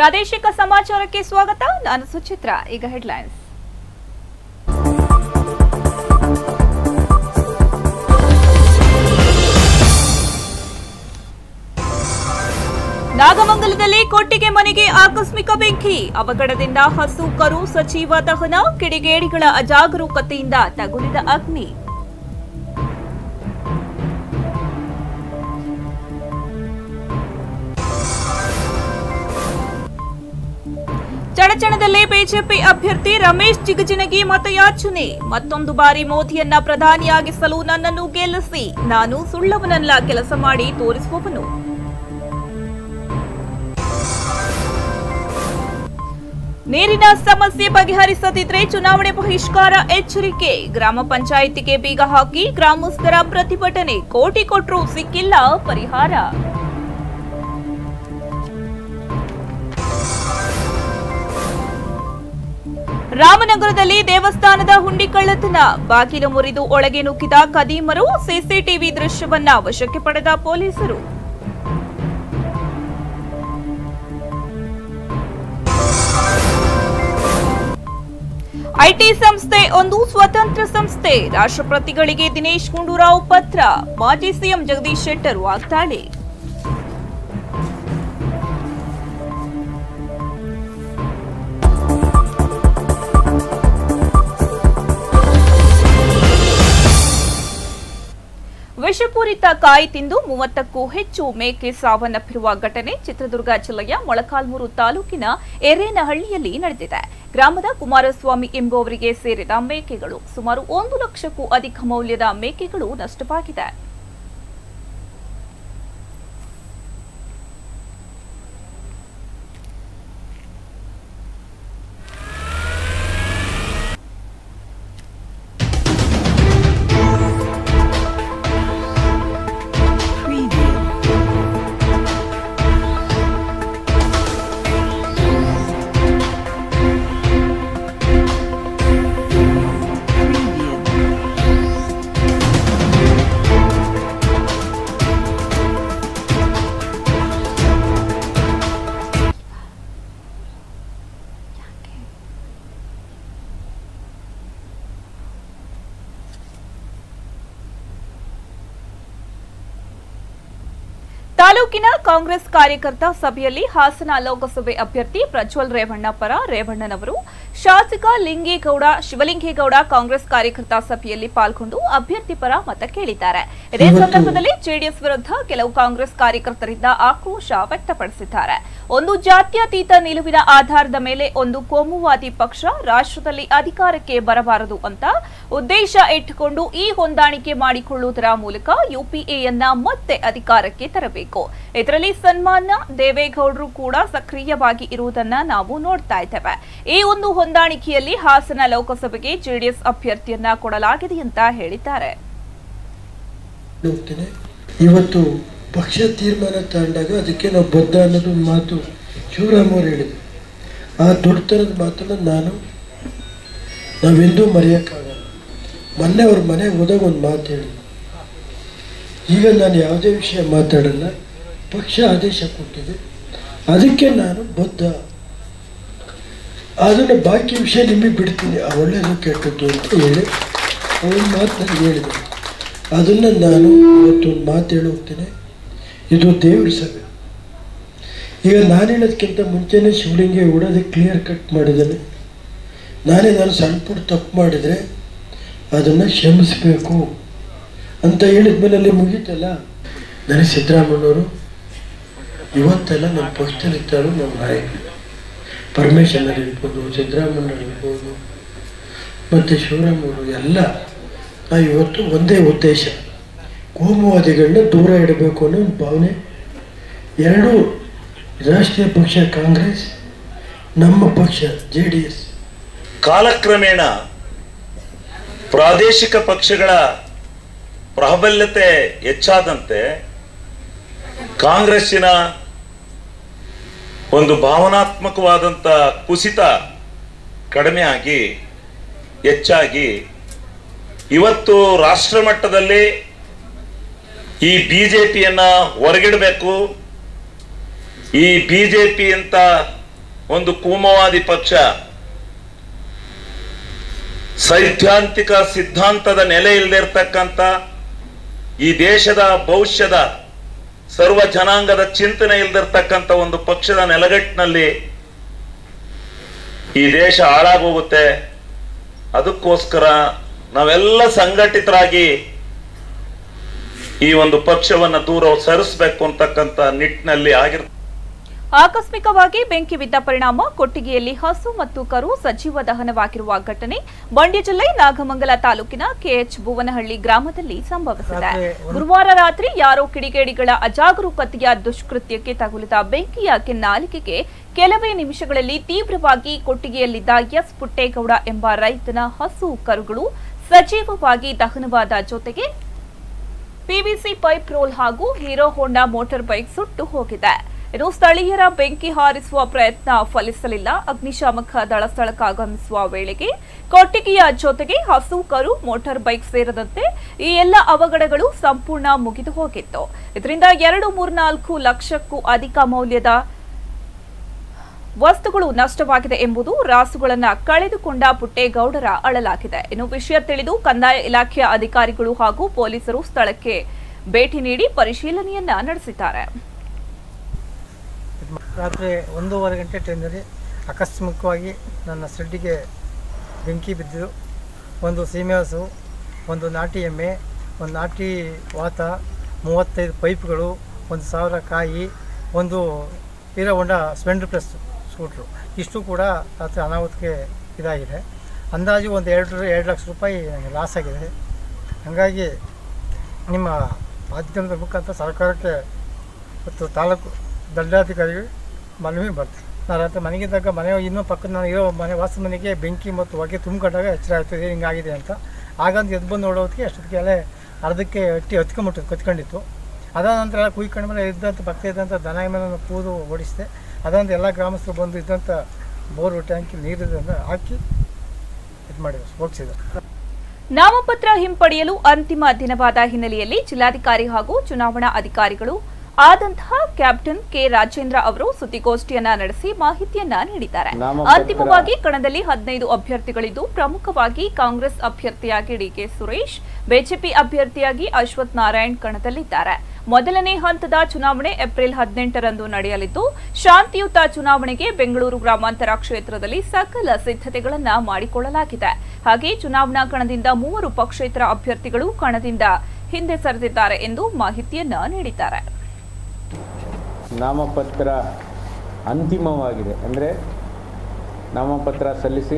ಪ್ರಾದೇಶಿಕ ಸಮಾಚಾರಕ್ಕೆ ಸ್ವಾಗತ ನಾನು ಸುಚಿತ್ರ ಈಗ ಹೆಡ್ಲೈನ್ಸ್ ನಾಗಮಂಗಲದಲ್ಲಿ ಕೊಟ್ಟಿಗೆ ಮನೆಗೆ ಆಕಸ್ಮಿಕ ಬೆಂಕಿ ಅವಘಡದಿಂದ ಹಸು ಕರು ಸಚಿವ ದಹನ ಕಿಡಿಗೇಡಿಗಳ ಅಜಾಗರೂಕತೆಯಿಂದ ತಗುಲಿದ ಅಗ್ನಿ ಚಡಚಣದಲ್ಲಿ ಬಿಜೆಪಿ ಅಭ್ಯರ್ಥಿ ರಮೇಶ್ ಜಿಗಜಿಣಗಿ ಮತಯಾಚನೆ ಮತ್ತೊಂದು ಬಾರಿ ಮೋದಿಯನ್ನ ಪ್ರಧಾನಿಯಾಗಿಸಲು ನನ್ನನ್ನು ಗೆಲ್ಲಿಸಿ ನಾನು ಸುಳ್ಳವನಲ್ಲ ಕೆಲಸ ಮಾಡಿ ತೋರಿಸುವವನು ನೀರಿನ ಸಮಸ್ಯೆ ಬಗೆಹರಿಸದಿದ್ರೆ ಚುನಾವಣೆ ಬಹಿಷ್ಕಾರ ಎಚ್ಚರಿಕೆ ಗ್ರಾಮ ಪಂಚಾಯಿತಿಗೆ ಬೀಗ ಹಾಕಿ ಗ್ರಾಮಸ್ಥರ ಪ್ರತಿಭಟನೆ ಕೋಟಿ ಕೊಟ್ರೂ ಸಿಕ್ಕಿಲ್ಲ ಪರಿಹಾರ ರಾಮನಗರದಲ್ಲಿ ದೇವಸ್ಥಾನದ ಹುಂಡಿ ಕಳ್ಳತನ ಬಾಗಿಲು ಮುರಿದು ಒಳಗೆ ನುಗ್ಗಿದ ಕದೀಮರು ಸಿಸಿಟಿವಿ ದೃಶ್ಯವನ್ನ ವಶಕ್ಕೆ ಪಡೆದ ಪೊಲೀಸರು ಐಟಿ ಸಂಸ್ಥೆ ಒಂದು ಸ್ವತಂತ್ರ ಸಂಸ್ಥೆ ರಾಷ್ಟ್ರಪತಿಗಳಿಗೆ ದಿನೇಶ್ ಗುಂಡೂರಾವ್ ಪತ್ರ ಮಾಜಿ ಸಿಎಂ ಜಗದೀಶ್ ಶೆಟ್ಟರ್ ವಾಗ್ದಾಳಿ ವಿಷಪೂರಿತ ಕಾಯಿ ತಿಂದು ಮೂವತ್ತಕ್ಕೂ ಹೆಚ್ಚು ಮೇಕೆ ಸಾವನ್ನಪ್ಪಿರುವ ಘಟನೆ ಚಿತ್ರದುರ್ಗ ಜಿಲ್ಲೆಯ ಮೊಳಕಾಲ್ಮೂರು ತಾಲೂಕಿನ ಎರೇನಹಳ್ಳಿಯಲ್ಲಿ ನಡೆದಿದೆ ಗ್ರಾಮದ ಕುಮಾರಸ್ವಾಮಿ ಎಂಬುವರಿಗೆ ಸೇರಿದ ಮೇಕೆಗಳು ಸುಮಾರು ಒಂದು ಲಕ್ಷಕ್ಕೂ ಅಧಿಕ ಮೌಲ್ಯದ ಮೇಕೆಗಳು ನಷ್ಟವಾಗಿದೆ ತಾಲೂಕಿನ ಕಾಂಗ್ರೆಸ್ ಕಾರ್ಯಕರ್ತ ಸಭೆಯಲ್ಲಿ ಹಾಸನ ಲೋಕಸಭೆ ಅಭ್ಯರ್ಥಿ ಪ್ರಜ್ವಲ್ ರೇವಣ್ಣ ಪರ ರೇವಣ್ಣನವರು ಶಾಸಕ ಲಿಂಗೇಗೌಡ ಶಿವಲಿಂಗೇಗೌಡ ಕಾಂಗ್ರೆಸ್ ಕಾರ್ಯಕರ್ತ ಸಭೆಯಲ್ಲಿ ಪಾಲ್ಗೊಂಡು ಅಭ್ಯರ್ಥಿ ಪರ ಮತ ಕೇಳಿದ್ದಾರೆ ಇದೇ ಸಂದರ್ಭದಲ್ಲಿ ಜೆಡಿಎಸ್ ವಿರುದ್ಧ ಕೆಲವು ಕಾಂಗ್ರೆಸ್ ಕಾರ್ಯಕರ್ತರಿಂದ ಆಕ್ರೋಶ ವ್ಯಕ್ತಪಡಿಸಿದ್ದಾರೆ ಒಂದು ಜಾತ್ಯತೀತ ನಿಲುವಿನ ಆಧಾರದ ಮೇಲೆ ಒಂದು ಕೋಮುವಾದಿ ಪಕ್ಷ ರಾಷ್ಟ್ರದಲ್ಲಿ ಅಧಿಕಾರಕ್ಕೆ ಬರಬಾರದು ಅಂತ ಉದ್ದೇಶ ಇಟ್ಟುಕೊಂಡು ಈ ಹೊಂದಾಣಿಕೆ ಮಾಡಿಕೊಳ್ಳುವುದರ ಮೂಲಕ ಯುಪಿಎಯನ್ನ ಮತ್ತೆ ಅಧಿಕಾರಕ್ಕೆ ತರಬೇಕು ಇದರಲ್ಲಿ ಸನ್ಮಾನ ದೇವೇಗೌಡರು ಕೂಡ ಸಕ್ರಿಯವಾಗಿ ಇರುವುದನ್ನ ನಾವು ನೋಡ್ತಾ ಇದ್ದೇವೆ ಈ ಒಂದು ಹೊಂದಾಣಿಕೆಯಲ್ಲಿ ಹಾಸನ ಲೋಕಸಭೆಗೆ ಜೆಡಿಎಸ್ ಅಭ್ಯರ್ಥಿಯನ್ನ ಕೊಡಲಾಗಿದೆ ಅಂತ ಹೇಳಿದ್ದಾರೆ ಹೋಗ್ತೇನೆ ಇವತ್ತು ಪಕ್ಷ ತೀರ್ಮಾನ ತಗೊಂಡಾಗ ಅದಕ್ಕೆ ನಾವು ಬದ್ಧ ಅನ್ನೋದು ಒಂದು ಮಾತು ಶಿವರಾಮ್ ಅವರು ಹೇಳಿದರು ಆ ದೊಡ್ಡತನದ ಮಾತನ್ನು ನಾನು ನಾವೆಂದೂ ಮರೆಯೋಕ್ಕಾಗಲ್ಲ ಮೊನ್ನೆ ಅವ್ರ ಮನೆಗೆ ಹೋದಾಗ ಒಂದು ಮಾತು ಹೇಳಿದ್ರು ಈಗ ನಾನು ಯಾವುದೇ ವಿಷಯ ಮಾತಾಡಲ್ಲ ಪಕ್ಷ ಆದೇಶ ಕೊಟ್ಟಿದೆ ಅದಕ್ಕೆ ನಾನು ಬದ್ಧ ಅದನ್ನು ಬಾಕಿ ವಿಷಯ ನಿಮಗೆ ಬಿಡ್ತೀನಿ ಆ ಒಳ್ಳೆಯದು ಕೆಟ್ಟದ್ದು ಅಂತ ಹೇಳಿ ಒಂದು ಮಾತು ನನಗೆ ಹೇಳಿದೆ ಅದನ್ನು ನಾನು ಇವತ್ತೊಂದು ಮಾತು ಹೇಳಿ ಹೋಗ್ತೇನೆ ಇದು ದೇವ್ರ ಸಭೆ ಈಗ ನಾನು ಹೇಳೋದಕ್ಕಿಂತ ಮುಂಚೆನೇ ಶಿವಲಿಂಗ ಉಡೋದಕ್ಕೆ ಕ್ಲಿಯರ್ ಕಟ್ ಮಾಡಿದ್ದಾನೆ ನಾನೇ ನಾನು ಸಣ್ಣ ಪುಟ್ಟ ತಪ್ಪು ಮಾಡಿದರೆ ಅದನ್ನು ಕ್ಷಮಿಸಬೇಕು ಅಂತ ಹೇಳಿದ ಮೇಲೆ ಅಲ್ಲಿ ಮುಗೀತಲ್ಲ ನನಗೆ ಸಿದ್ದರಾಮಣ್ಣವರು ಇವತ್ತೆಲ್ಲ ನಮ್ಮ ಪಕ್ಷದಲ್ಲಿ ಇರ್ತಾರೋ ನಮ್ಮ ನಾಯಕರು ಪರಮೇಶ್ವರ್ ಇರ್ಬೋದು ಸಿದ್ದರಾಮಣ್ಣ ಇರ್ಬೋದು ಮತ್ತು ಶಿವರಾಮವರು ಎಲ್ಲ ನಾವು ಇವತ್ತು ಒಂದೇ ಉದ್ದೇಶ ಕೋಮುವಾದಿಗಳನ್ನ ದೂರ ಇಡಬೇಕು ಅನ್ನೋ ಒಂದು ಭಾವನೆ ಎರಡೂ ರಾಷ್ಟ್ರೀಯ ಪಕ್ಷ ಕಾಂಗ್ರೆಸ್ ನಮ್ಮ ಪಕ್ಷ ಜೆ ಡಿ ಎಸ್ ಕಾಲಕ್ರಮೇಣ ಪ್ರಾದೇಶಿಕ ಪಕ್ಷಗಳ ಪ್ರಾಬಲ್ಯತೆ ಹೆಚ್ಚಾದಂತೆ ಕಾಂಗ್ರೆಸ್ಸಿನ ಒಂದು ಭಾವನಾತ್ಮಕವಾದಂಥ ಕುಸಿತ ಕಡಿಮೆ ಆಗಿ ಹೆಚ್ಚಾಗಿ ಇವತ್ತು ರಾಷ್ಟ್ರ ಮಟ್ಟದಲ್ಲಿ ಈ ಬಿ ಜೆ ಪಿಯನ್ನು ಹೊರಗಿಡಬೇಕು ಈ ಬಿ ಜೆ ಪಿ ಅಂತ ಒಂದು ಕೋಮವಾದಿ ಪಕ್ಷ ಸೈದ್ಧಾಂತಿಕ ಸಿದ್ಧಾಂತದ ನೆಲೆ ಇಲ್ಲದಿರ್ತಕ್ಕಂಥ ಈ ದೇಶದ ಭವಿಷ್ಯದ ಸರ್ವ ಜನಾಂಗದ ಚಿಂತನೆ ಇಲ್ದಿರ್ತಕ್ಕಂಥ ಒಂದು ಪಕ್ಷದ ನೆಲಗಟ್ಟಿನಲ್ಲಿ ಈ ದೇಶ ಹಾಳಾಗೋಗುತ್ತೆ ಅದಕ್ಕೋಸ್ಕರ ನಾವೆಲ್ಲ ಸಂಘಟಿತರಾಗಿ ಈ ಒಂದು ಪಕ್ಷವನ್ನ ದೂರ ಸರಿಸಬೇಕು ಅಂತಕ್ಕಂಥ ನಿಟ್ಟಿನಲ್ಲಿ ಆಗಿರ್ ಆಕಸ್ಮಿಕವಾಗಿ ಬೆಂಕಿ ಬಿದ್ದ ಪರಿಣಾಮ ಕೊಟ್ಟಿಗೆಯಲ್ಲಿ ಹಸು ಮತ್ತು ಕರು ಸಜೀವ ದಹನವಾಗಿರುವ ಘಟನೆ ಮಂಡ್ಯ ಜಿಲ್ಲೆ ನಾಗಮಂಗಲ ತಾಲೂಕಿನ ಕೆಎಚ್ ಭುವನಹಳ್ಳಿ ಗ್ರಾಮದಲ್ಲಿ ಸಂಭವಿಸಿದೆ ಗುರುವಾರ ರಾತ್ರಿ ಯಾರೋ ಕಿಡಿಗೇಡಿಗಳ ಅಜಾಗರೂಕತೆಯ ದುಷ್ಕೃತ್ಯಕ್ಕೆ ತಗುಲಿದ ಬೆಂಕಿಯ ಕೆನ್ನಾಲಿಗೆಗೆ ಕೆಲವೇ ನಿಮಿಷಗಳಲ್ಲಿ ತೀವ್ರವಾಗಿ ಕೊಟ್ಟಿಗೆಯಲ್ಲಿದ್ದ ಎಸ್ ಪುಟ್ಟೇಗೌಡ ಎಂಬ ರೈತನ ಹಸು ಕರುಗಳು ಸಜೀವವಾಗಿ ದಹನವಾದ ಜೊತೆಗೆ ಪಿವಿಸಿ ಪೈಪ್ ರೋಲ್ ಹಾಗೂ ಹೀರೋ ಹೋಂಡಾ ಮೋಟಾರ್ ಬೈಕ್ ಸುಟ್ಟು ಹೋಗಿದೆ ಇನ್ನು ಸ್ಥಳೀಯರ ಬೆಂಕಿ ಹಾರಿಸುವ ಪ್ರಯತ್ನ ಫಲಿಸಲಿಲ್ಲ ಅಗ್ನಿಶಾಮಕ ದಳ ಸ್ಥಳಕ್ಕಾಗಮಿಸುವ ವೇಳೆಗೆ ಕೊಟ್ಟಿಗೆಯ ಜೊತೆಗೆ ಹಸು ಕರು ಮೋಟಾರ್ ಬೈಕ್ ಸೇರಿದಂತೆ ಈ ಎಲ್ಲ ಅವಘಡಗಳು ಸಂಪೂರ್ಣ ಮುಗಿದು ಹೋಗಿತ್ತು ಇದರಿಂದ ಎರಡು ಮೂರ್ನಾಲ್ಕು ಲಕ್ಷಕ್ಕೂ ಅಧಿಕ ಮೌಲ್ಯದ ವಸ್ತುಗಳು ನಷ್ಟವಾಗಿದೆ ಎಂಬುದು ರಾಸುಗಳನ್ನ ಕಳೆದುಕೊಂಡ ಪುಟ್ಟೇಗೌಡರ ಅಳಲಾಗಿದೆ ಇನ್ನು ವಿಷಯ ತಿಳಿದು ಕಂದಾಯ ಇಲಾಖೆಯ ಅಧಿಕಾರಿಗಳು ಹಾಗೂ ಪೊಲೀಸರು ಸ್ಥಳಕ್ಕೆ ಭೇಟಿ ನೀಡಿ ಪರಿಶೀಲನೆಯನ್ನ ನಡೆಸಿದ್ದಾರೆ ರಾತ್ರಿ ಒಂದೂವರೆ ಗಂಟೆ ಟೈಮ್ನಲ್ಲಿ ಆಕಸ್ಮಿಕವಾಗಿ ನನ್ನ ಶೆಡ್ಡಿಗೆ ಬೆಂಕಿ ಬಿದ್ದು ಒಂದು ಸೀಮೆ ಹಸು ಒಂದು ನಾಟಿ ಎಮ್ಮೆ ಒಂದು ನಾಟಿ ವಾತ ಮೂವತ್ತೈದು ಪೈಪ್ಗಳು ಒಂದು ಸಾವಿರ ಕಾಯಿ ಒಂದು ಹೀರೋ ಹೊಂಡ ಸ್ಪೆಂಡರ್ ಪ್ಲಸ್ ಸ್ಕೂಟ್ರು ಇಷ್ಟು ಕೂಡ ರಾತ್ರಿ ಅನಾಹುತಕ್ಕೆ ಇದಾಗಿದೆ ಅಂದಾಜು ಒಂದು ಎರಡು ಎರಡು ಲಕ್ಷ ರೂಪಾಯಿ ನನಗೆ ಲಾಸ್ ಆಗಿದೆ ಹಾಗಾಗಿ ನಿಮ್ಮ ಮಾಧ್ಯಮದ ಮುಖಾಂತರ ಸರ್ಕಾರಕ್ಕೆ ಮತ್ತು ತಾಲೂಕು ದಂಡಾಧಿಕಾರಿಗೆ ಮನವಿ ಬರ್ತೀನಿ ನಾನು ರಾತ್ರಿ ಮನೆಗೆ ಇದ್ದಾಗ ಮನೆ ಇನ್ನೂ ಪಕ್ಕದ ನಾನು ಇರೋ ಮನೆ ವಾಸ ಮನೆಗೆ ಬೆಂಕಿ ಮತ್ತು ಹೊಗೆ ತುಂಬಿಕೊಂಡಾಗ ಎಚ್ಚರ ಆಯ್ತದೆ ಹಿಂಗಾಗಿದೆ ಅಂತ ಆಗಂತ ಎದ್ದು ಬಂದು ನೋಡೋದಕ್ಕೆ ಅಷ್ಟೊತ್ತಿಗೆ ಅಲ್ಲೇ ಅರ್ಧಕ್ಕೆ ಹಟ್ಟಿ ಹತ್ಕೊಂಬಿಟ್ಟು ಕತ್ಕೊಂಡಿತ್ತು ಅದಾದ ನಂತರ ಎಲ್ಲ ಕುಯ್ಕೊಂಡು ಮೇಲೆ ಇದ್ದಂಥ ಪಕ್ಕ ಇದ್ದಂಥ ದನ ಎಮ್ಮೆನ ಕೂದು ಓಡಿಸಿದೆ ಅದಂತ ಎಲ್ಲ ಗ್ರಾಮಸ್ಥರು ಬಂದು ಇದ್ದಂಥ ಬೋರ್ ಟ್ಯಾಂಕಿ ನೀರಿದ್ರಿಂದ ಹಾಕಿ ಇದು ಮಾಡಿದ್ರು ಹೋಗಿಸಿದ್ರು ನಾಮಪತ್ರ ಹಿಂಪಡೆಯಲು ಅಂತಿಮ ದಿನವಾದ ಹಿನ್ನೆಲೆಯಲ್ಲಿ ಜಿಲ್ಲಾಧಿಕಾರಿ ಹಾಗೂ ಚುನಾವಣಾ ಅಧಿಕಾರಿಗಳು ಆದಂತಹ ಕ್ಯಾಪ್ಟನ್ ಕೆ ರಾಜೇಂದ್ರ ಅವರು ಸುದ್ದಿಗೋಷ್ಠಿಯನ್ನ ನಡೆಸಿ ಮಾಹಿತಿಯನ್ನ ನೀಡಿದ್ದಾರೆ ನಾಮಪತ್ರ- ಅಂತಿಮವಾಗಿ ಕಣದಲ್ಲಿ ಹದಿನೈದು ಅಭ್ಯರ್ಥಿಗಳಿದ್ದು ಪ್ರಮುಖವಾಗಿ ಕಾಂಗ್ರೆಸ್ ಅಭ್ಯರ್ಥಿಯಾಗಿ ಡಿಕೆ ಸುರೇಶ್ ಬಿಜೆಪಿ ಅಭ್ಯರ್ಥಿಯಾಗಿ ಅಶ್ವಥ್ ನಾರಾಯಣ್ ಕಣದಲ್ಲಿದ್ದಾರೆ ಮೊದಲನೇ ಹಂತದ ಚುನಾವಣೆ ಏಪ್ರಿಲ್ ಹದಿನೆಂಟರಂದು ನಡೆಯಲಿದ್ದು ಶಾಂತಿಯುತ ಚುನಾವಣೆಗೆ ಬೆಂಗಳೂರು ಗ್ರಾಮಾಂತರ ಕ್ಷೇತ್ರದಲ್ಲಿ ಸಕಲ ಸಿದ್ಧತೆಗಳನ್ನ ಮಾಡಿಕೊಳ್ಳಲಾಗಿದೆ ಹಾಗೆ ಚುನಾವಣಾ ಕಣದಿಂದ ಮೂವರು ಪಕ್ಷೇತರ ಅಭ್ಯರ್ಥಿಗಳು ಕಣದಿಂದ ಹಿಂದೆ ಸರಿದಿದ್ದಾರೆ ಎಂದು ಮಾಹಿತಿಯನ್ನ ನೀಡಿದ್ದಾರೆ ನಾಮಪತ್ರ ಅಂತಿಮವಾಗಿದೆ ಅಂದರೆ ನಾಮಪತ್ರ ಸಲ್ಲಿಸಿ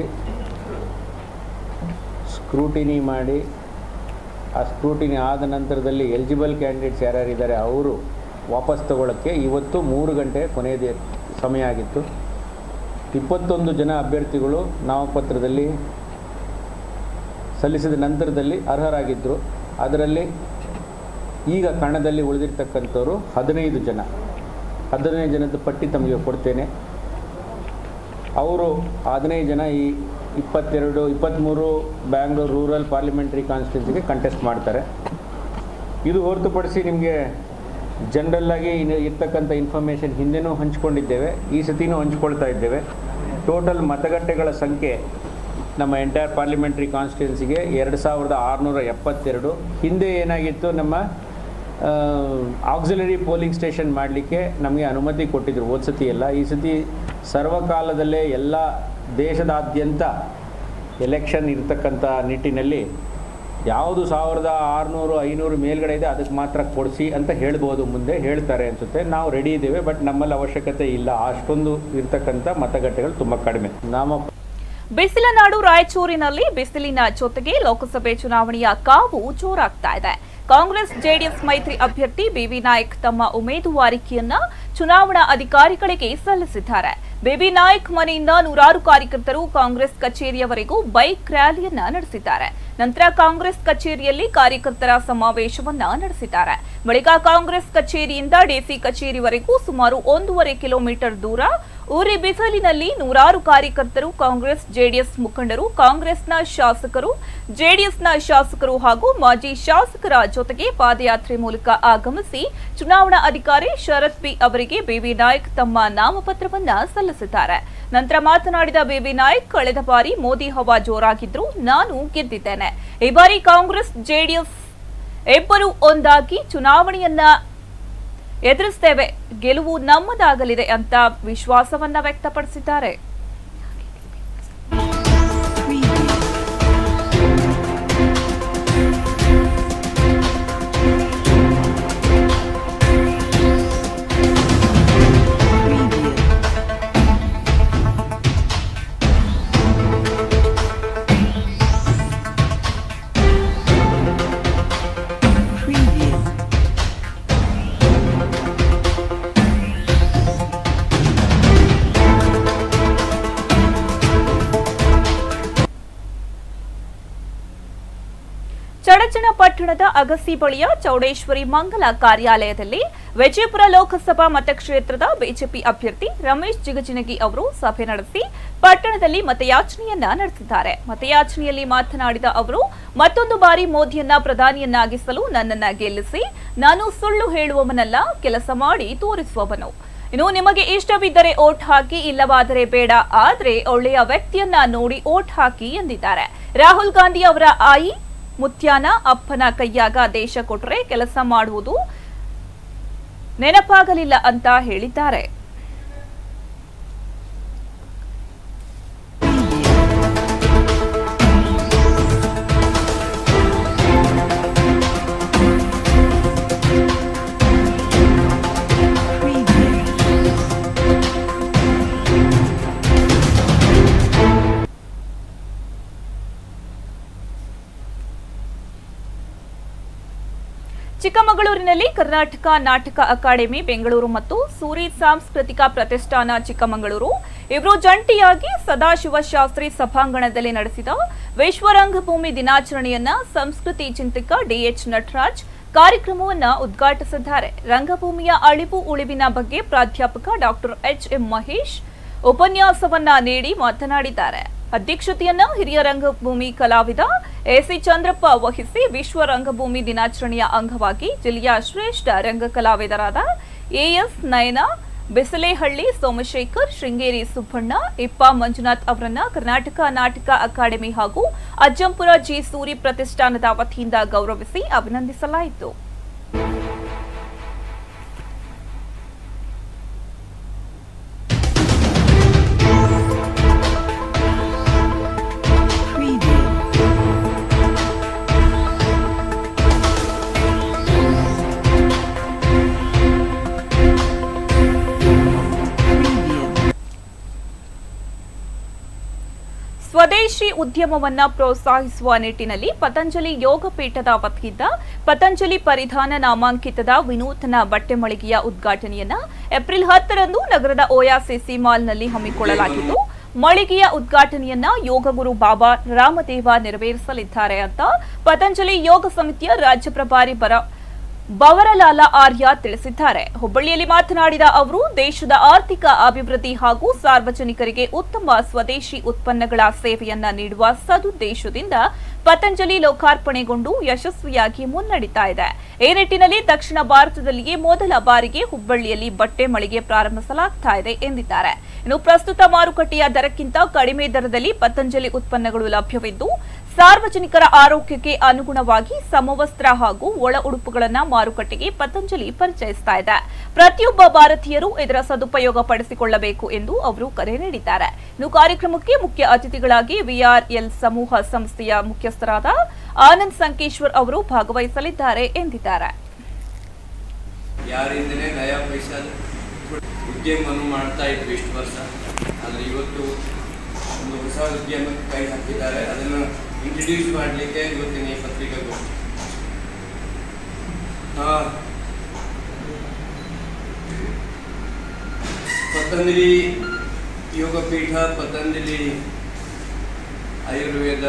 ಸ್ಕ್ರೂಟಿನಿ ಮಾಡಿ ಆ ಸ್ಕ್ರೂಟಿನಿ ಆದ ನಂತರದಲ್ಲಿ ಎಲಿಜಿಬಲ್ ಕ್ಯಾಂಡಿಡೇಟ್ಸ್ ಯಾರ್ಯಾರಿದ್ದಾರೆ ಅವರು ವಾಪಸ್ ತಗೊಳ್ಳೋಕ್ಕೆ ಇವತ್ತು ಮೂರು ಗಂಟೆ ಕೊನೆಯ ದಿ- ಸಮಯ ಆಗಿತ್ತು ಇಪ್ಪತ್ತೊಂದು ಜನ ಅಭ್ಯರ್ಥಿಗಳು ನಾಮಪತ್ರದಲ್ಲಿ ಸಲ್ಲಿಸಿದ ನಂತರದಲ್ಲಿ ಅರ್ಹರಾಗಿದ್ದರು ಅದರಲ್ಲಿ ಈಗ ಕಣದಲ್ಲಿ ಉಳಿದಿರ್ತಕ್ಕಂಥವ್ರು ಹದಿನೈದು ಜನ ಹದಿನೈದು ಜನದ ಪಟ್ಟಿ ತಮಗೆ ಕೊಡ್ತೇನೆ ಅವರು ಹದಿನೈದು ಜನ ಈ ಇಪ್ಪತ್ತೆರಡು ಇಪ್ಪತ್ತ್ಮೂರು ಬ್ಯಾಂಗ್ಳೂರು ರೂರಲ್ ಪಾರ್ಲಿಮೆಂಟ್ರಿ ಕಾನ್ಸ್ಟಿಟ್ಯೂನ್ಸಿಗೆ ಕಂಟೆಸ್ಟ್ ಮಾಡ್ತಾರೆ ಇದು ಹೊರತುಪಡಿಸಿ ನಿಮಗೆ ಜನರಲ್ಲಾಗಿ ಇನ್ನು ಇರ್ತಕ್ಕಂಥ ಇನ್ಫಾರ್ಮೇಷನ್ ಹಿಂದೆನೂ ಹಂಚ್ಕೊಂಡಿದ್ದೇವೆ ಈ ಸತಿನೂ ಹಂಚ್ಕೊಳ್ತಾ ಇದ್ದೇವೆ ಟೋಟಲ್ ಮತಗಟ್ಟೆಗಳ ಸಂಖ್ಯೆ ನಮ್ಮ ಎಂಟೈರ್ ಪಾರ್ಲಿಮೆಂಟ್ರಿ ಕಾನ್ಸ್ಟಿಟ್ಯೂನ್ಸಿಗೆ ಎರಡು ಸಾವಿರದ ಆರುನೂರ ಎಪ್ಪತ್ತೆರಡು ಹಿಂದೆ ಏನಾಗಿತ್ತು ನಮ್ಮ ಆಕ್ಸಿಲರಿ ಪೋಲಿಂಗ್ ಸ್ಟೇಷನ್ ಮಾಡಲಿಕ್ಕೆ ನಮಗೆ ಅನುಮತಿ ಕೊಟ್ಟಿದ್ದರು ಹೋದ ಸತಿ ಎಲ್ಲ ಈ ಸತಿ ಸರ್ವಕಾಲದಲ್ಲೇ ಎಲ್ಲ ದೇಶದಾದ್ಯಂತ ಎಲೆಕ್ಷನ್ ಇರ್ತಕ್ಕಂಥ ನಿಟ್ಟಿನಲ್ಲಿ ಯಾವುದು ಸಾವಿರದ ಆರುನೂರು ಐನೂರು ಮೇಲ್ಗಡೆ ಇದೆ ಅದಕ್ಕೆ ಮಾತ್ರ ಕೊಡಿಸಿ ಅಂತ ಹೇಳ್ಬೋದು ಮುಂದೆ ಹೇಳ್ತಾರೆ ಅನಿಸುತ್ತೆ ನಾವು ರೆಡಿ ಇದ್ದೇವೆ ಬಟ್ ನಮ್ಮಲ್ಲಿ ಅವಶ್ಯಕತೆ ಇಲ್ಲ ಅಷ್ಟೊಂದು ಇರ್ತಕ್ಕಂಥ ಮತಗಟ್ಟೆಗಳು ತುಂಬ ಕಡಿಮೆ ನಾಮ ಬಿಸಿಲ ನಾಡು ರಾಯಚೂರಿನಲ್ಲಿ ಬಿಸಿಲಿನ ಜೊತೆಗೆ ಲೋಕಸಭೆ ಚುನಾವಣೆಯ ಕಾವು ಜೋರಾಗ್ತಾ ಇದೆ ಕಾಂಗ್ರೆಸ್ ಜೆಡಿಎಸ್ ಮೈತ್ರಿ ಅಭ್ಯರ್ಥಿ ಬಿವಿ ನಾಯಕ್ ತಮ್ಮ ಉಮೇದುವಾರಿಕೆಯನ್ನ ಚುನಾವಣಾ ಅಧಿಕಾರಿಗಳಿಗೆ ಸಲ್ಲಿಸಿದ್ದಾರೆ ಬಿಬಿ ನಾಯಕ್ ಮನೆಯಿಂದ ನೂರಾರು ಕಾರ್ಯಕರ್ತರು ಕಾಂಗ್ರೆಸ್ ಕಚೇರಿಯವರೆಗೂ ಬೈಕ್ ರ್ಯಾಲಿಯನ್ನ ನಡೆಸಿದ್ದಾರೆ ನಂತರ ಕಾಂಗ್ರೆಸ್ ಕಚೇರಿಯಲ್ಲಿ ಕಾರ್ಯಕರ್ತರ ಸಮಾವೇಶವನ್ನ ನಡೆಸಿದ್ದಾರೆ ಬಳಿಕ ಕಾಂಗ್ರೆಸ್ ಕಚೇರಿಯಿಂದ ಡಿಸಿ ಕಚೇರಿವರೆಗೂ ಸುಮಾರು ಒಂದೂವರೆ ಕಿಲೋಮೀಟರ್ ದೂರ ಉರಿ ಬಿಸಿಲಿನಲ್ಲಿ ನೂರಾರು ಕಾರ್ಯಕರ್ತರು ಕಾಂಗ್ರೆಸ್ ಜೆಡಿಎಸ್ ಮುಖಂಡರು ಕಾಂಗ್ರೆಸ್ನ ಶಾಸಕರು ಜೆಡಿಎಸ್ನ ಶಾಸಕರು ಹಾಗೂ ಮಾಜಿ ಶಾಸಕರ ಜೊತೆಗೆ ಪಾದಯಾತ್ರೆ ಮೂಲಕ ಆಗಮಿಸಿ ಚುನಾವಣಾ ಅಧಿಕಾರಿ ಶರತ್ ಬಿ ಅವರಿಗೆ ಬಿವಿ ನಾಯಕ್ ತಮ್ಮ ನಾಮಪತ್ರವನ್ನ ಸಲ್ಲಿಸಿದ್ದಾರೆ ನಂತರ ಮಾತನಾಡಿದ ಬಿಬಿ ನಾಯ್ಕ್ ಕಳೆದ ಬಾರಿ ಮೋದಿ ಹವಾ ಜೋರಾಗಿದ್ರು ನಾನು ಗೆದ್ದಿದ್ದೇನೆ ಈ ಬಾರಿ ಕಾಂಗ್ರೆಸ್ ಜೆಡಿಎಸ್ ಇಬ್ಬರು ಒಂದಾಗಿ ಚುನಾವಣೆಯನ್ನ ಎದುರಿಸ್ತೇವೆ ಗೆಲುವು ನಮ್ಮದಾಗಲಿದೆ ಅಂತ ವಿಶ್ವಾಸವನ್ನ ವ್ಯಕ್ತಪಡಿಸಿದ್ದಾರೆ ಚಡಚಣ ಪಟ್ಟಣದ ಅಗಸಿ ಬಳಿಯ ಚೌಡೇಶ್ವರಿ ಮಂಗಲ ಕಾರ್ಯಾಲಯದಲ್ಲಿ ವಿಜಯಪುರ ಲೋಕಸಭಾ ಮತಕ್ಷೇತ್ರದ ಬಿಜೆಪಿ ಅಭ್ಯರ್ಥಿ ರಮೇಶ್ ಜಿಗಜಿಣಗಿ ಅವರು ಸಭೆ ನಡೆಸಿ ಪಟ್ಟಣದಲ್ಲಿ ಮತಯಾಚನೆಯನ್ನ ನಡೆಸಿದ್ದಾರೆ ಮತಯಾಚನೆಯಲ್ಲಿ ಮಾತನಾಡಿದ ಅವರು ಮತ್ತೊಂದು ಬಾರಿ ಮೋದಿಯನ್ನ ಪ್ರಧಾನಿಯನ್ನಾಗಿಸಲು ನನ್ನನ್ನ ಗೆಲ್ಲಿಸಿ ನಾನು ಸುಳ್ಳು ಹೇಳುವವನಲ್ಲ ಕೆಲಸ ಮಾಡಿ ತೋರಿಸುವವನು ಇನ್ನು ನಿಮಗೆ ಇಷ್ಟವಿದ್ದರೆ ಓಟ್ ಹಾಕಿ ಇಲ್ಲವಾದರೆ ಬೇಡ ಆದ್ರೆ ಒಳ್ಳೆಯ ವ್ಯಕ್ತಿಯನ್ನ ನೋಡಿ ಓಟ್ ಹಾಕಿ ಎಂದಿದ್ದಾರೆ ರಾಹುಲ್ ಗಾಂಧಿ ಅವರ ಆಯಿ ಮುತ್ಯಾನ ಅಪ್ಪನ ಕೈಯಾಗ ದೇಶ ಕೊಟ್ರೆ ಕೆಲಸ ಮಾಡುವುದು ನೆನಪಾಗಲಿಲ್ಲ ಅಂತ ಹೇಳಿದ್ದಾರೆ ಚಿಕ್ಕಮಗಳೂರಿನಲ್ಲಿ ಕರ್ನಾಟಕ ನಾಟಕ ಅಕಾಡೆಮಿ ಬೆಂಗಳೂರು ಮತ್ತು ಸೂರಿ ಸಾಂಸ್ಕೃತಿಕ ಪ್ರತಿಷ್ಠಾನ ಚಿಕ್ಕಮಗಳೂರು ಇವರು ಜಂಟಿಯಾಗಿ ಸದಾಶಿವ ಶಾಸ್ತ್ರಿ ಸಭಾಂಗಣದಲ್ಲಿ ನಡೆಸಿದ ವಿಶ್ವರಂಗಭೂಮಿ ದಿನಾಚರಣೆಯನ್ನ ಸಂಸ್ಕೃತಿ ಚಿಂತಕ ಡಿಎಚ್ ನಟರಾಜ್ ಕಾರ್ಯಕ್ರಮವನ್ನ ಉದ್ಘಾಟಿಸಿದ್ದಾರೆ ರಂಗಭೂಮಿಯ ಅಳಿವು ಉಳಿವಿನ ಬಗ್ಗೆ ಪ್ರಾಧ್ಯಾಪಕ ಡಾಕ್ಟರ್ ಎಚ್ ಎಂ ಮಹೇಶ್ ಉಪನ್ಯಾಸವನ್ನ ನೀಡಿ ಮಾತನಾಡಿದ್ದಾರೆ ಅಧ್ಯಕ್ಷತೆಯನ್ನ ಹಿರಿಯ ರಂಗಭೂಮಿ ಕಲಾವಿದ ಎಸಿ ಚಂದ್ರಪ್ಪ ವಹಿಸಿ ವಿಶ್ವ ರಂಗಭೂಮಿ ದಿನಾಚರಣೆಯ ಅಂಗವಾಗಿ ಜಿಲ್ಲೆಯ ಶ್ರೇಷ್ಠ ರಂಗ ಕಲಾವಿದರಾದ ಎಎಸ್ ನಯನ ಬಿಸಲೇಹಳ್ಳಿ ಸೋಮಶೇಖರ್ ಶೃಂಗೇರಿ ಸುಬ್ಬಣ್ಣ ಇಪ್ಪ ಮಂಜುನಾಥ್ ಅವರನ್ನ ಕರ್ನಾಟಕ ನಾಟಕ ಅಕಾಡೆಮಿ ಹಾಗೂ ಅಜ್ಜಂಪುರ ಜಿ ಸೂರಿ ಪ್ರತಿಷ್ಠಾನದ ವತಿಯಿಂದ ಗೌರವಿಸಿ ಅಭಿನಂದಿಸಲಾಯಿತು ಸ್ವದೇಶಿ ಉದ್ಯಮವನ್ನ ಪ್ರೋತ್ಸಾಹಿಸುವ ನಿಟ್ಟಿನಲ್ಲಿ ಪತಂಜಲಿ ಯೋಗ ಪೀಠದ ವತಿಯಿಂದ ಪತಂಜಲಿ ಪರಿಧಾನ ನಾಮಾಂಕಿತದ ವಿನೂತನ ಬಟ್ಟೆ ಮಳಿಗೆಯ ಉದ್ಘಾಟನೆಯನ್ನ ಏಪ್ರಿಲ್ ಹತ್ತರಂದು ನಗರದ ಓಯಾಸಿಸಿ ಮಾಲ್ನಲ್ಲಿ ಹಮ್ಮಿಕೊಳ್ಳಲಾಗಿದ್ದು ಮಳಿಗೆಯ ಉದ್ಘಾಟನೆಯನ್ನ ಯೋಗಗುರು ಬಾಬಾ ರಾಮದೇವ ನೆರವೇರಿಸಲಿದ್ದಾರೆ ಅಂತ ಪತಂಜಲಿ ಯೋಗ ಸಮಿತಿಯ ರಾಜ್ಯ ಪ್ರಭಾರಿ ಬರ ಬವರಲಾಲ ಆರ್ಯ ತಿಳಿಸಿದ್ದಾರೆ ಹುಬ್ಬಳ್ಳಿಯಲ್ಲಿ ಮಾತನಾಡಿದ ಅವರು ದೇಶದ ಆರ್ಥಿಕ ಅಭಿವೃದ್ಧಿ ಹಾಗೂ ಸಾರ್ವಜನಿಕರಿಗೆ ಉತ್ತಮ ಸ್ವದೇಶಿ ಉತ್ಪನ್ನಗಳ ಸೇವೆಯನ್ನ ನೀಡುವ ಸದುದ್ದೇಶದಿಂದ ಪತಂಜಲಿ ಲೋಕಾರ್ಪಣೆಗೊಂಡು ಯಶಸ್ವಿಯಾಗಿ ಮುನ್ನಡೀತಾ ಇದೆ ಈ ನಿಟ್ಟಿನಲ್ಲಿ ದಕ್ಷಿಣ ಭಾರತದಲ್ಲಿಯೇ ಮೊದಲ ಬಾರಿಗೆ ಹುಬ್ಬಳ್ಳಿಯಲ್ಲಿ ಬಟ್ಟೆ ಮಳಿಗೆ ಪ್ರಾರಂಭಿಸಲಾಗ್ತಾ ಇದೆ ಎಂದಿದ್ದಾರೆ ಇನ್ನು ಪ್ರಸ್ತುತ ಮಾರುಕಟ್ಟೆಯ ದರಕ್ಕಿಂತ ಕಡಿಮೆ ದರದಲ್ಲಿ ಪತಂಜಲಿ ಉತ್ಪನ್ನಗಳು ಲಭ್ಯವಿದ್ದು ಸಾರ್ವಜನಿಕರ ಆರೋಗ್ಯಕ್ಕೆ ಅನುಗುಣವಾಗಿ ಸಮವಸ್ತ್ರ ಹಾಗೂ ಒಳ ಉಡುಪುಗಳನ್ನು ಮಾರುಕಟ್ಟೆಗೆ ಪತಂಜಲಿ ಪರಿಚಯಿಸ್ತಾ ಇದೆ ಪ್ರತಿಯೊಬ್ಬ ಭಾರತೀಯರು ಇದರ ಸದುಪಯೋಗ ಪಡಿಸಿಕೊಳ್ಳಬೇಕು ಎಂದು ಅವರು ಕರೆ ನೀಡಿದ್ದಾರೆ ಇನ್ನು ಕಾರ್ಯಕ್ರಮಕ್ಕೆ ಮುಖ್ಯ ಅತಿಥಿಗಳಾಗಿ ವಿಆರ್ಎಲ್ ಸಮೂಹ ಸಂಸ್ಥೆಯ ಮುಖ್ಯಸ್ಥರಾದ ಆನಂದ್ ಸಂಕೇಶ್ವರ್ ಅವರು ಭಾಗವಹಿಸಲಿದ್ದಾರೆ ಎಂದಿದ್ದಾರೆ ಯಾರಿಂದಲೇ ನಯಾ ಪೈಸಾ ಉದ್ಯಮವನ್ನು ಮಾಡ್ತಾ ಇದ್ರು ಇಷ್ಟು ವರ್ಷ ಆದರೆ ಇವತ್ತು ಒಂದು ಹೊಸ ಉದ್ಯಮಕ್ಕೆ ಕೈ ಹಾಕಿದ್ದಾರೆ ಅದನ್ನು ಇಂಟ್ರಡ್ಯೂಸ್ ಮಾಡಲಿಕ್ಕೆ ಇವತ್ತಿನ ಈ ಪತ್ರಿಕಾಗೋಷ್ಠಿ ಆ, ಪತಂಜಲಿ ಯೋಗಪೀಠ ಪತಂಜಲಿ ಆಯುರ್ವೇದ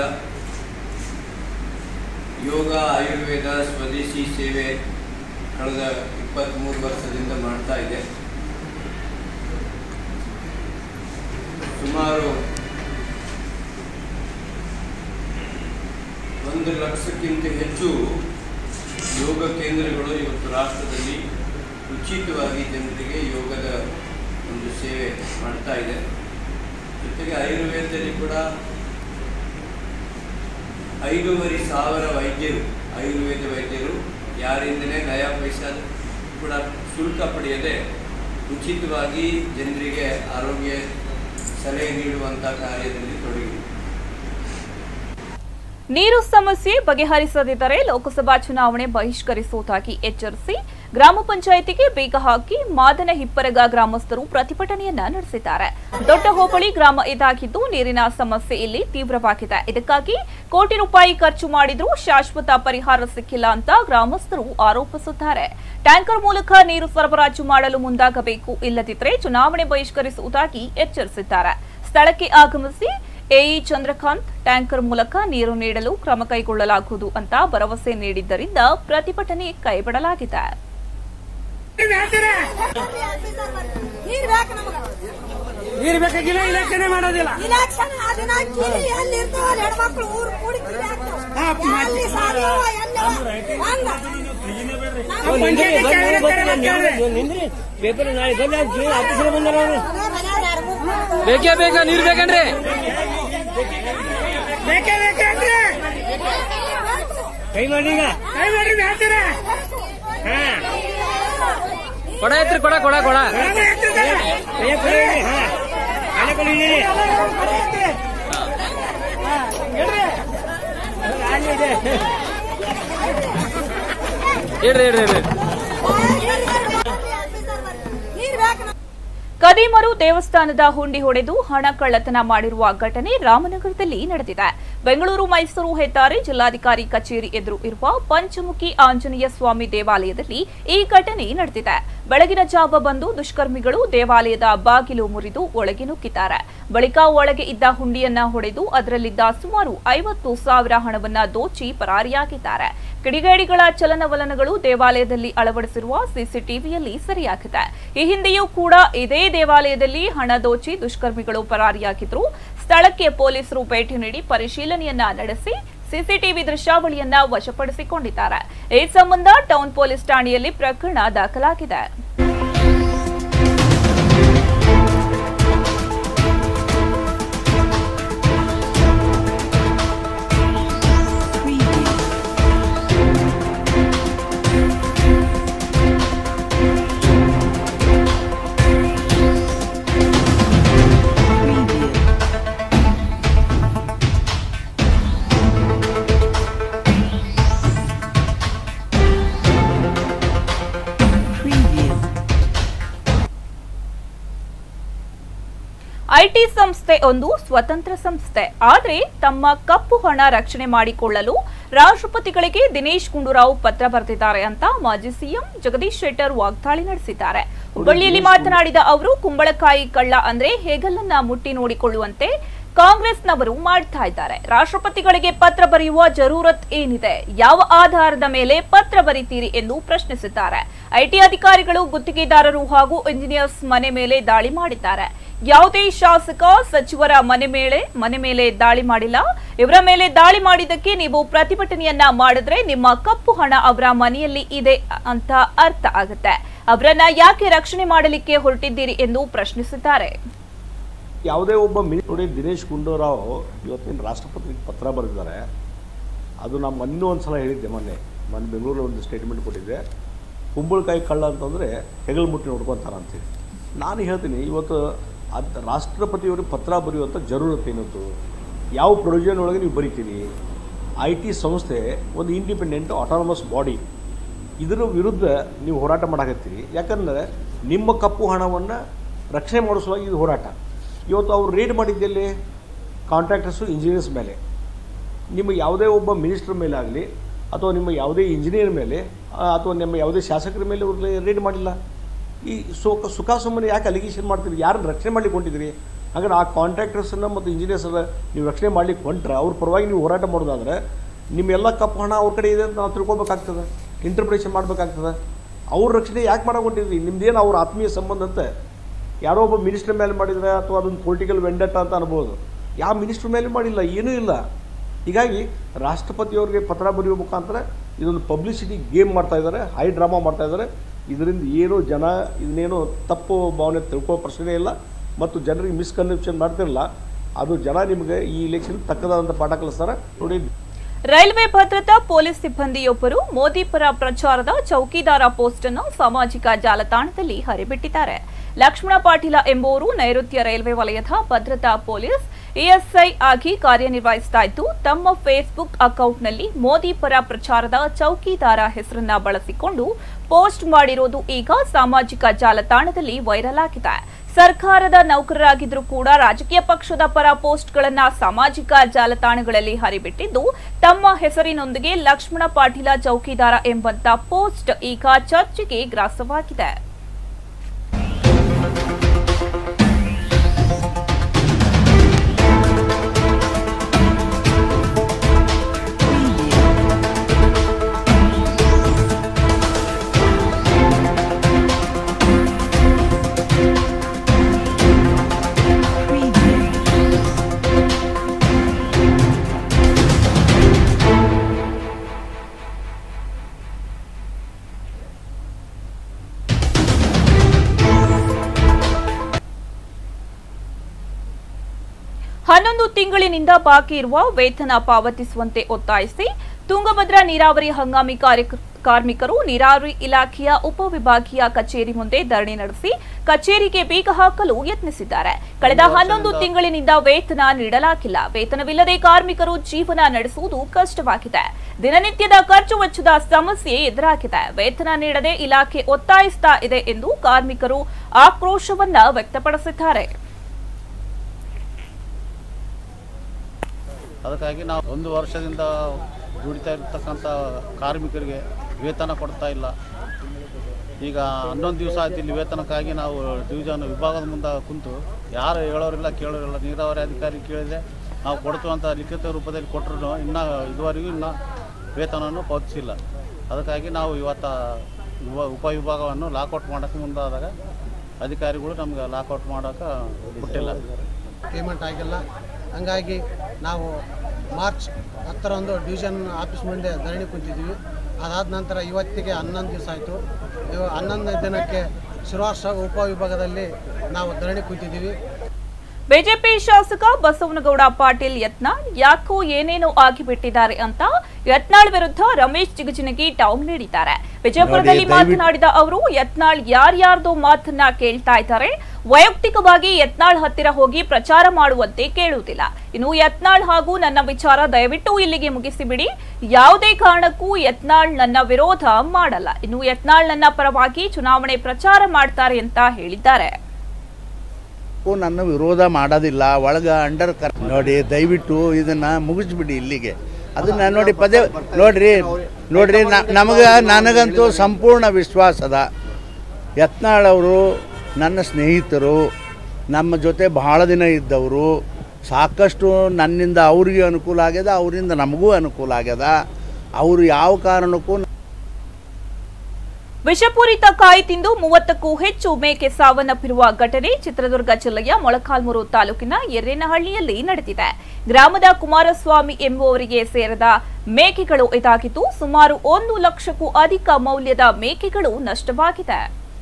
ಯೋಗ ಆಯುರ್ವೇದ ಸ್ವದೇಶಿ ಸೇವೆ ಕಳೆದ ಇಪ್ಪತ್ತ್ಮೂರು ವರ್ಷದಿಂದ ಮಾಡ್ತಾ ಇದೆ ಸುಮಾರು ಒಂದು ಲಕ್ಷಕ್ಕಿಂತ ಹೆಚ್ಚು ಯೋಗ ಕೇಂದ್ರಗಳು ಇವತ್ತು ರಾಷ್ಟ್ರದಲ್ಲಿ ಉಚಿತವಾಗಿ ಜನರಿಗೆ ಯೋಗದ ಒಂದು ಸೇವೆ ಮಾಡ್ತಾ ಇದೆ ಜೊತೆಗೆ ಆಯುರ್ವೇದದಲ್ಲಿ ಕೂಡ ಐದೂವರೆ ಸಾವಿರ ವೈದ್ಯರು ಆಯುರ್ವೇದ ವೈದ್ಯರು ಯಾರಿಂದಲೇ ನಯಾ ಪೈಸಾ ಕೂಡ ಶುಲ್ಕ ಪಡೆಯದೆ ಉಚಿತವಾಗಿ ಜನರಿಗೆ ಆರೋಗ್ಯ ಸಲಹೆ ನೀಡುವಂಥ ಕಾರ್ಯದಲ್ಲಿ ತೊಡಗಿ ನೀರು ಸಮಸ್ಯೆ ಬಗೆಹರಿಸದಿದ್ದರೆ ಲೋಕಸಭಾ ಚುನಾವಣೆ ಬಹಿಷ್ಕರಿಸುವುದಾಗಿ ಎಚ್ಚರಿಸಿ ಗ್ರಾಮ ಪಂಚಾಯಿತಿಗೆ ಬೇಗ ಹಾಕಿ ಮಾದನ ಹಿಪ್ಪರಗ ಗ್ರಾಮಸ್ಥರು ಪ್ರತಿಭಟನೆಯನ್ನ ನಡೆಸಿದ್ದಾರೆ ದೊಡ್ಡ ಹೋಬಳಿ ಗ್ರಾಮ ಇದಾಗಿದ್ದು ನೀರಿನ ಸಮಸ್ಯೆ ಇಲ್ಲಿ ತೀವ್ರವಾಗಿದೆ ಇದಕ್ಕಾಗಿ ಕೋಟಿ ರೂಪಾಯಿ ಖರ್ಚು ಮಾಡಿದ್ರೂ ಶಾಶ್ವತ ಪರಿಹಾರ ಸಿಕ್ಕಿಲ್ಲ ಅಂತ ಗ್ರಾಮಸ್ಥರು ಆರೋಪಿಸುತ್ತಾರೆ ಟ್ಯಾಂಕರ್ ಮೂಲಕ ನೀರು ಸರಬರಾಜು ಮಾಡಲು ಮುಂದಾಗಬೇಕು ಇಲ್ಲದಿದ್ದರೆ ಚುನಾವಣೆ ಬಹಿಷ್ಕರಿಸುವುದಾಗಿ ಎಚ್ಚರಿಸಿದ್ದಾರೆ ಸ್ಥಳಕ್ಕೆ ಆಗಮಿಸಿ ಎಇ ಚಂದ್ರಕಾಂತ್ ಟ್ಯಾಂಕರ್ ಮೂಲಕ ನೀರು ನೀಡಲು ಕ್ರಮ ಕೈಗೊಳ್ಳಲಾಗುವುದು ಅಂತ ಭರವಸೆ ನೀಡಿದ್ದರಿಂದ ಪ್ರತಿಭಟನೆ ಕೈಬಿಡಲಾಗಿದೆ ನೀರ್ ಬೇಕು ನಮಗ ನೀರು ಬೇಕಾಗಿಲ್ಲ ಇಲಾಖೆನೆ ಮಾಡೋದಿಲ್ಲ ಇಲೆಕ್ಷನ್ ಅದನ್ನ ಕಿಲಿ ಎಲ್ಲಿ ಇರ್ತಾವ ಹೆಣ್ಮಕ್ಳು ಊರ್ ಕೂಡಿ ಕಿಲಿ ಹಾಕ್ತಾವ ಎಲ್ಲಿ ಸಾಧ್ಯವ ಎಲ್ಲಿ ಹಂಗ ಪಂಚಾಯತಿ ಕೆಳಗಡೆ ತರ ನಿಂದ್ರಿ ಪೇಪರ್ ನಾಳೆ ಬಂದ ಆಫೀಸರ್ ಬಂದಾರ ಅವ್ರು. ಬೇಕೇ ಬೇಕಾ ನೀರು ಬೇಕನ್ರಿ ಬೇಕೇ ಬೇಕನ್ರಿ ಕೈ ಮಾಡಿ ಈಗ ಕೈ ಮಾಡ್ರಿ ಹೇಳ್ತೀರ ಕೊಡ ಎತ್ರಿ ಕೊಡ ಕೊಡ ಕೊಡ ಕೈ ಕೊಡಿ, ಹಾ ಹಣ ಕೊಡಿ ಇಡ್ರಿ ಇಡ್ರಿ ಇಡ್ರಿ ನೀರ್ ಬೇಕು ನಮಗ ಕದೀಮರು ದೇವಸ್ಥಾನದ ಹುಂಡಿ ಹೊಡೆದು ಹಣ ಕಳ್ಳತನ ಮಾಡಿರುವ ಘಟನೆ ರಾಮನಗರದಲ್ಲಿ ನಡೆದಿದೆ ಬೆಂಗಳೂರು ಮೈಸೂರು ಹೆದ್ದಾರಿ ಜಿಲ್ಲಾಧಿಕಾರಿ ಕಚೇರಿ ಎದುರು ಇರುವ ಪಂಚಮುಖಿ ಆಂಜನೇಯ ಸ್ವಾಮಿ ದೇವಾಲಯದಲ್ಲಿ ಈ ಘಟನೆ ನಡೆದಿದೆ ಬೆಳಗಿನ ಜಾವ ಬಂದು ದುಷ್ಕರ್ಮಿಗಳು ದೇವಾಲಯದ ಬಾಗಿಲು ಮುರಿದು ಒಳಗೆ ನುಗ್ಗಿದ್ದಾರೆ ಬಳಿಕ ಒಳಗೆ ಇದ್ದ ಹುಂಡಿಯನ್ನ ಹೊಡೆದು ಅದರಲ್ಲಿದ್ದ ಸುಮಾರು ಐವತ್ತು ಸಾವಿರ ಹಣವನ್ನ ದೋಚಿ ಪರಾರಿಯಾಗಿದ್ದಾರೆ ಕಿಡಿಗೇಡಿಗಳ ಚಲನವಲನಗಳು ದೇವಾಲಯದಲ್ಲಿ ಅಳವಡಿಸಿರುವ ಸಿಸಿಟಿವಿಯಲ್ಲಿ ಸೆರೆಯಾಗಿದೆ ಈ ಹಿಂದೆಯೂ ಕೂಡ ಇದೇ ದೇವಾಲಯದಲ್ಲಿ ಹಣ ದೋಚಿ ದುಷ್ಕರ್ಮಿಗಳು ಪರಾರಿಯಾಗಿದ್ರು ಸ್ಥಳಕ್ಕೆ ಪೊಲೀಸರು ಭೇಟಿ ನೀಡಿ ಪರಿಶೀಲನೆಯನ್ನ ನಡೆಸಿ ಸಿಸಿಟಿವಿ ದೃಶ್ಯಾವಳಿಯನ್ನ ವಶಪಡಿಸಿಕೊಂಡಿದ್ದಾರೆ ಈ ಸಂಬಂಧ ಟೌನ್ ಪೊಲೀಸ್ ಠಾಣೆಯಲ್ಲಿ ಪ್ರಕರಣ ದಾಖಲಾಗಿದೆ ಐಟಿ ಸಂಸ್ಥೆ ಒಂದು ಸ್ವತಂತ್ರ ಸಂಸ್ಥೆ ಆದರೆ ತಮ್ಮ ಕಪ್ಪು ಹಣ ರಕ್ಷಣೆ ಮಾಡಿಕೊಳ್ಳಲು ರಾಷ್ಟ್ರಪತಿಗಳಿಗೆ ದಿನೇಶ್ ಗುಂಡೂರಾವ್ ಪತ್ರ ಬರೆದಿದ್ದಾರೆ ಅಂತ ಮಾಜಿ ಸಿಎಂ ಜಗದೀಶ್ ಶೆಟ್ಟರ್ ವಾಗ್ದಾಳಿ ನಡೆಸಿದ್ದಾರೆ ಹುಬ್ಬಳ್ಳಿಯಲ್ಲಿ ಮಾತನಾಡಿದ ಅವರು ಕುಂಬಳಕಾಯಿ ಕಳ್ಳ ಅಂದ್ರೆ ಹೇಗಲ್ಲನ್ನ ಮುಟ್ಟಿ ನೋಡಿಕೊಳ್ಳುವಂತೆ ಕಾಂಗ್ರೆಸ್ನವರು ಮಾಡ್ತಾ ಇದ್ದಾರೆ ರಾಷ್ಟ್ರಪತಿಗಳಿಗೆ ಪತ್ರ ಬರೆಯುವ ಜರೂರತ್ ಏನಿದೆ ಯಾವ ಆಧಾರದ ಮೇಲೆ ಪತ್ರ ಬರೀತೀರಿ ಎಂದು ಪ್ರಶ್ನಿಸಿದ್ದಾರೆ ಐಟಿ ಅಧಿಕಾರಿಗಳು ಗುತ್ತಿಗೆದಾರರು ಹಾಗೂ ಇಂಜಿನಿಯರ್ಸ್ ಮನೆ ಮೇಲೆ ದಾಳಿ ಮಾಡಿದ್ದಾರೆ ಯಾವುದೇ ಶಾಸಕ ಸಚಿವರ ಮನೆ ಮೇಲೆ ಮನೆ ಮೇಲೆ ದಾಳಿ ಮಾಡಿಲ್ಲ ಇವರ ಮೇಲೆ ದಾಳಿ ಮಾಡಿದ್ದಕ್ಕೆ ನೀವು ಪ್ರತಿಭಟನೆಯನ್ನ ಮಾಡಿದ್ರೆ ನಿಮ್ಮ ಕಪ್ಪು ಹಣ ಅವರ ಮನೆಯಲ್ಲಿ ಇದೆ ಅಂತ ಅರ್ಥ ಆಗುತ್ತೆ ಅವರನ್ನ ಯಾಕೆ ರಕ್ಷಣೆ ಮಾಡಲಿಕ್ಕೆ ಹೊರಟಿದ್ದೀರಿ ಎಂದು ಪ್ರಶ್ನಿಸಿದ್ದಾರೆ ಯಾವುದೇ ಒಬ್ಬ ಮಿನಿ ನೋಡಿ ದಿನೇಶ್ ಗುಂಡೂರಾವ್ ಇವತ್ತಿನ ರಾಷ್ಟ್ರಪತಿಗೆ ಪತ್ರ ಬರೆದಿದ್ದಾರೆ ಅದು ನಾನು ಮೊನ್ನೆ ಒಂದು ಸಲ ಹೇಳಿದ್ದೆ ಮೊನ್ನೆ ಮೊನ್ನೆ ಬೆಂಗಳೂರಲ್ಲಿ ಒಂದು ಸ್ಟೇಟ್ಮೆಂಟ್ ಕೊಟ್ಟಿದ್ದೆ ಕುಂಬಳಕಾಯಿ ಕಳ್ಳ ಅಂತಂದರೆ ಹೆಗಲು ಮುಟ್ಟಿ ನೋಡ್ಕೊತಾರೆ ಅಂತೇಳಿ ನಾನು ಹೇಳ್ತೀನಿ ಇವತ್ತು ಅದು ರಾಷ್ಟ್ರಪತಿಯವ್ರಿಗೆ ಪತ್ರ ಬರೆಯುವಂಥ ಜರೂರತ್ ಏನತ್ತು ಯಾವ ಪ್ರೊವಿಷನ್ ಒಳಗೆ ನೀವು ಬರಿತೀರಿ ಐ ಟಿ ಸಂಸ್ಥೆ ಒಂದು ಇಂಡಿಪೆಂಡೆಂಟ್ ಆಟಾನಮಸ್ ಬಾಡಿ ಇದರ ವಿರುದ್ಧ ನೀವು ಹೋರಾಟ ಮಾಡಾಕತ್ತೀರಿ ಯಾಕಂದರೆ ನಿಮ್ಮ ಕಪ್ಪು ಹಣವನ್ನು ರಕ್ಷಣೆ ಮಾಡೋ ಸಲುವಾಗಿ ಇದು ಹೋರಾಟ ಇವತ್ತು ಅವ್ರು ರೇಡ್ ಮಾಡಿದ್ದಲ್ಲಿ ಕಾಂಟ್ರಾಕ್ಟರ್ಸು ಇಂಜಿನಿಯರ್ಸ್ ಮೇಲೆ ನಿಮ್ಮ ಯಾವುದೇ ಒಬ್ಬ ಮಿನಿಸ್ಟರ್ ಮೇಲೆ ಆಗಲಿ ಅಥವಾ ನಿಮ್ಮ ಯಾವುದೇ ಇಂಜಿನಿಯರ್ ಮೇಲೆ ಆ, ಅಥವಾ ನಿಮ್ಮ ಯಾವುದೇ ಶಾಸಕರ ಮೇಲೆ ಅವ್ರು ರೇಡ್ ಮಾಡಿಲ್ಲ ಈ ಸುಖ ಸುಖ ಸುಮ್ಮನೆ ಯಾಕೆ ಅಲಿಗೇಷನ್ ಮಾಡ್ತೀರಿ ಯಾರನ್ನ ರಕ್ಷಣೆ ಮಾಡ್ಲಿಕ್ಕೆ ಹೊಂಟಿದ್ರಿ ಹಾಗಾದ್ರೆ ಆ ಕಾಂಟ್ರಾಕ್ಟರ್ಸನ್ನು ಮತ್ತು ಇಂಜಿನಿಯರ್ಸನ್ನ ನೀವು ರಕ್ಷಣೆ ಮಾಡ್ಲಿಕ್ಕೆ ಹೊಂಟ್ರೆ ಅವ್ರ ಪರವಾಗಿ ನೀವು ಹೋರಾಟ ಮಾಡೋದಾದ್ರೆ ನಿಮ್ಮೆಲ್ಲ ಕಪ್ಪು ಹಣ ಅವ್ರ ಕಡೆ ಇದೆ ಅಂತ ನಾವು ತಿಳ್ಕೊಬೇಕಾಗ್ತದೆ ಇಂಟರ್ಪ್ರಿಟೇಷನ್ ಮಾಡಬೇಕಾಗ್ತದೆ ಅವ್ರ ರಕ್ಷಣೆ ಯಾಕೆ ಮಾಡಕ್ಕೆ ಹೊಂಟಿದ್ರಿ ನಿಮ್ದೇನು ಅವ್ರ ಆತ್ಮೀಯ ಸಂಬಂಧ ಅಂತ ಯಾರೋ ಒಬ್ಬ ಮಿನಿಸ್ಟರ್ ಮೇಲೆ ಮಾಡಿದರೆ ಅಥವಾ ಅದೊಂದು ಪೊಲಿಟಿಕಲ್ ವೆಂಡಟ್ ಅಂತ ಅನ್ಬೋದು ಯಾವ ಮಿನಿಸ್ಟರ್ ಮೇಲೆ ಮಾಡಿಲ್ಲ ಏನೂ ಇಲ್ಲ ಹೀಗಾಗಿ ರಾಷ್ಟ್ರಪತಿಯವ್ರಿಗೆ ಪತ್ರ ಬರೆಯುವ ಮುಖಾಂತರ ಇದೊಂದು ಪಬ್ಲಿಸಿಟಿ ಗೇಮ್ ಮಾಡ್ತಾ ಇದ್ದಾರೆ ಹೈ ಡ್ರಾಮಾ ಮಾಡ್ತಾ ಇದ್ದಾರೆ ಇದರಿಂದ ಏನೂ ಜನ ಇದನ್ನೇನು ತಪ್ಪು ಭಾವನೆ ತಿಳ್ಕೊಳ್ಳೋ ಪ್ರಶ್ನೆ ಇಲ್ಲ ಮತ್ತು ಜನರಿಗೆ ಮಿಸ್ಕನ್ಸೆಪ್ಷನ್ ಮಾಡ್ತಿರಲ್ಲ ಅದು ಜನ ನಿಮಗೆ ಈ ಇಲೆಕ್ಷನ್ ತಕ್ಕದಾದಂಥ ಪಾಠ ಕಲಿಸ್ತಾರೆ ನೋಡಿ ರೈಲ್ವೆ ಭದ್ರತಾ ಪೊಲೀಸ್ ಸಿಬ್ಬಂದಿಯೊಬ್ಬರು ಮೋದಿ ಪರ ಪ್ರಚಾರದ ಚೌಕಿದಾರ ಪೋಸ್ಟ್ ಅನ್ನು ಸಾಮಾಜಿಕ ಜಾಲತಾಣದಲ್ಲಿ ಹರಿಬಿಟ್ಟಿದ್ದಾರೆ ಲಕ್ಷ್ಮಣ ಪಾಟೀಲ ಎಂಬುವರು ನೈಋತ್ಯ ರೈಲ್ವೆ ವಲಯದ ಭದ್ರತಾ ಪೊಲೀಸ್ ಎಎಸ್ಐ ಆಗಿ ಕಾರ್ಯನಿರ್ವಹಿಸ್ತಾ ಇದ್ದು ತಮ್ಮ ಫೇಸ್ಬುಕ್ ಅಕೌಂಟ್ನಲ್ಲಿ ಮೋದಿ ಪರ ಪ್ರಚಾರದ ಚೌಕಿದಾರ ಹೆಸರನ್ನ ಬಳಸಿಕೊಂಡು ಪೋಸ್ಟ್ ಮಾಡಿರೋದು ಈಗ ಸಾಮಾಜಿಕ ಜಾಲತಾಣದಲ್ಲಿ ವೈರಲ್ ಆಗಿದೆ ಸರ್ಕಾರದ ನೌಕರರಾಗಿದ್ರೂ ಕೂಡ ರಾಜಕೀಯ ಪಕ್ಷದ ಪರ ಪೋಸ್ಟ್ಗಳನ್ನ ಸಾಮಾಜಿಕ ಜಾಲತಾಣಗಳಲ್ಲಿ ಹರಿಬಿಟ್ಟಿದ್ದು ತಮ್ಮ ಹೆಸರಿನೊಂದಿಗೆ ಲಕ್ಷ್ಮಣ ಪಾಟೀಲ ಚೌಕಿದಾರ ಎಂಬಂತ ಪೋಸ್ಟ್ ಈಗ ಚರ್ಚೆಗೆ ಗ್ರಾಸವಾಗಿದೆ ಹನ್ನೊಂದು ತಿಂಗಳಿನಿಂದ ಬಾಕಿ ಇರುವ ವೇತನ ಪಾವತಿಸುವಂತೆ ಒತ್ತಾಯಿಸಿ ತುಂಗಭದ್ರಾ ನೀರಾವರಿ ಹಂಗಾಮಿ ಕಾರ್ಯಕ- ಕಾರ್ಮಿಕರು ನೀರಾವರಿ ಇಲಾಖೆಯ ಉಪವಿಭಾಗೀಯ ಕಚೇರಿ ಮುಂದೆ ಧರಣಿ ನಡೆಸಿ ಕಚೇರಿಗೆ ಬೀಗ ಹಾಕಲು ಯತ್ನಿಸಿದ್ದಾರೆ ಕಳೆದ ಹನ್ನೊಂದು ತಿಂಗಳಿನಿಂದ ವೇತನ ನೀಡಲಾಗಿಲ್ಲ ವೇತನವಿಲ್ಲದೆ ಕಾರ್ಮಿಕರು ಜೀವನ ನಡೆಸುವುದು ಕಷ್ಟವಾಗಿದೆ ದಿನನಿತ್ಯದ ಖರ್ಚು ವೆಚ್ಚದ ಸಮಸ್ಯೆ ಎದುರಾಗಿದೆ ವೇತನ ನೀಡದೆ ಇಲಾಖೆ ಒತ್ತಾಯಿಸ್ತಾ ಇದೆ ಎಂದು ಕಾರ್ಮಿಕರು ಆಕ್ರೋಶವನ್ನ ವ್ಯಕ್ತಪಡಿಸಿದ್ದಾರೆ ಅದಕ್ಕಾಗಿ ನಾವು ಒಂದು ವರ್ಷದಿಂದ ದುಡಿತಾ ಇರ್ತಕ್ಕಂಥ ಕಾರ್ಮಿಕರಿಗೆ ವೇತನ ಕೊಡ್ತಾ ಇಲ್ಲ ಈಗ ಹನ್ನೊಂದು ದಿವಸ ಆಯ್ತು ಇಲ್ಲಿ ವೇತನಕ್ಕಾಗಿ ನಾವು ಡಿವಿಷನ್ ವಿಭಾಗದ ಮುಂದೆ ಕುಂತು ಯಾರು ಹೇಳೋರಿಲ್ಲ ಕೇಳೋರಿಲ್ಲ ನೀರಾವರಿ ಅಧಿಕಾರಿ ಕೇಳಿದರೆ ನಾವು ಕೊಡ್ತೀವಿ ಅಂತ ಲಿಖಿತ ರೂಪದಲ್ಲಿ ಕೊಟ್ಟರು ಇನ್ನೂ ಇದುವರೆಗೂ ಇನ್ನೂ ವೇತನವನ್ನು ಪಾವತಿಸಿಲ್ಲ ಅದಕ್ಕಾಗಿ ನಾವು ಇವತ್ತು ಉಪ ಉಪವಿಭಾಗವನ್ನು ಲಾಕೌಟ್ ಮಾಡೋಕ್ಕೆ ಮುಂದಾದಾಗ ಅಧಿಕಾರಿಗಳು ನಮ್ಗೆ ಲಾಕೌಟ್ ಮಾಡೋಕೆ ಕೊಟ್ಟಿಲ್ಲ ಪೇಮೆಂಟ್ ಆಗಿಲ್ಲ ಹಂಗಾಗಿ ನಾವು ಮಾರ್ಚ್ ಹತ್ತರಂದು ಡಿವಿಷನ್ ಆಫೀಸ್ ಮುಂದೆ ಧರಣಿ ಕುಂತಿದ್ದೀವಿ ಅದಾದ ನಂತರ ಇವತ್ತಿಗೆ ಹನ್ನೊಂದು ದಿವಸ ಆಯಿತು ಇವ ಹನ್ನೊಂದನೇ ದಿನಕ್ಕೆ ಶಿರಾರ್ಷ ಉಪವಿಭಾಗದಲ್ಲಿ ನಾವು ಧರಣಿ ಕುಂತಿದ್ದೀವಿ ಬಿಜೆಪಿ ಶಾಸಕ ಬಸವನಗೌಡ ಪಾಟೀಲ್ ಯತ್ನಾಳ್ ಯಾಕೋ ಏನೇನೋ ಆಗಿಬಿಟ್ಟಿದ್ದಾರೆ ಅಂತ ಯತ್ನಾಳ್ ವಿರುದ್ಧ ರಮೇಶ್ ಜಿಗಜಿಣಗಿ ಟಾಂಗ್ ನೀಡಿದ್ದಾರೆ ವಿಜಯಪುರದಲ್ಲಿ ನೋಡಿ, ದಯವಿಟ್ಟು- ಮಾತನಾಡಿದ ಅವರು ಯತ್ನಾಳ್ ಯಾರ್ಯಾರ್ದೋ ಮಾತನ್ನ ಕೇಳ್ತಾ ಇದ್ದಾರೆ ವೈಯಕ್ತಿಕವಾಗಿ ಯತ್ನಾಳ್ ಹತ್ತಿರ ಹೋಗಿ ಪ್ರಚಾರ ಮಾಡುವಂತೆ ಕೇಳುವುದಿಲ್ಲ ಇನ್ನು ಯತ್ನಾಳ್ ಹಾಗೂ ನನ್ನ ವಿಚಾರ ದಯವಿಟ್ಟು ಇಲ್ಲಿಗೆ ಮುಗಿಸಿಬಿಡಿ ಯಾವುದೇ ಕಾರಣಕ್ಕೂ ಯತ್ನಾಳ್ ನನ್ನ ವಿರೋಧ ಮಾಡಲ್ಲ ಇನ್ನು ಯತ್ನಾಳ್ ನನ್ನ ಪರವಾಗಿ ಚುನಾವಣೆ ಪ್ರಚಾರ ಮಾಡ್ತಾರೆ ಅಂತ ಹೇಳಿದ್ದಾರೆ ಯಾಕೋ ನನ್ನ ವಿರೋಧ ಮಾಡೋದಿಲ್ಲ ಒಳಗೆ ಅಂಡರ್ ಕರ್ ನೋಡಿ ದಯವಿಟ್ಟು ಇದನ್ನು ಮುಗಿಸ್ಬಿಡಿ ಇಲ್ಲಿಗೆ ಅದನ್ನ ನೋಡಿ ಪದೇ ನೋಡ್ರಿ ನೋಡ್ರಿ ನಮಗೆ ನನಗಂತೂ ಸಂಪೂರ್ಣ ವಿಶ್ವಾಸ ಅದ ಯತ್ನಾಳ್ ಅವರು ನನ್ನ ಸ್ನೇಹಿತರು ನಮ್ಮ ಜೊತೆ ಬಹಳ ದಿನ ಇದ್ದವರು ಸಾಕಷ್ಟು ನನ್ನಿಂದ ಅವ್ರಿಗೆ ಅನುಕೂಲ ಆಗ್ಯದ ಅವರಿಂದ ನಮಗೂ ಅನುಕೂಲ ಆಗ್ಯದ ಅವರು ಯಾವ ಕಾರಣಕ್ಕೂ ವಿಷಪೂರಿತ ಕಾಯಿ ತಿಂದು ಮೂವತ್ತಕ್ಕೂ ಹೆಚ್ಚು ಮೇಕೆ ಸಾವನ್ನಪ್ಪಿರುವ ಘಟನೆ ಚಿತ್ರದುರ್ಗ ಜಿಲ್ಲೆಯ ಮೊಳಕಾಲ್ಮೂರು ತಾಲೂಕಿನ ಎರ್ರೇನಹಳ್ಳಿಯಲ್ಲಿ ನಡೆದಿದೆ ಗ್ರಾಮದ ಕುಮಾರಸ್ವಾಮಿ ಎಂಬುವರಿಗೆ ಸೇರಿದ ಮೇಕೆಗಳು ಇದಾಗಿದ್ದು ಸುಮಾರು ಒಂದು ಲಕ್ಷಕ್ಕೂ ಅಧಿಕ ಮೌಲ್ಯದ ಮೇಕೆಗಳು ನಷ್ಟವಾಗಿದೆ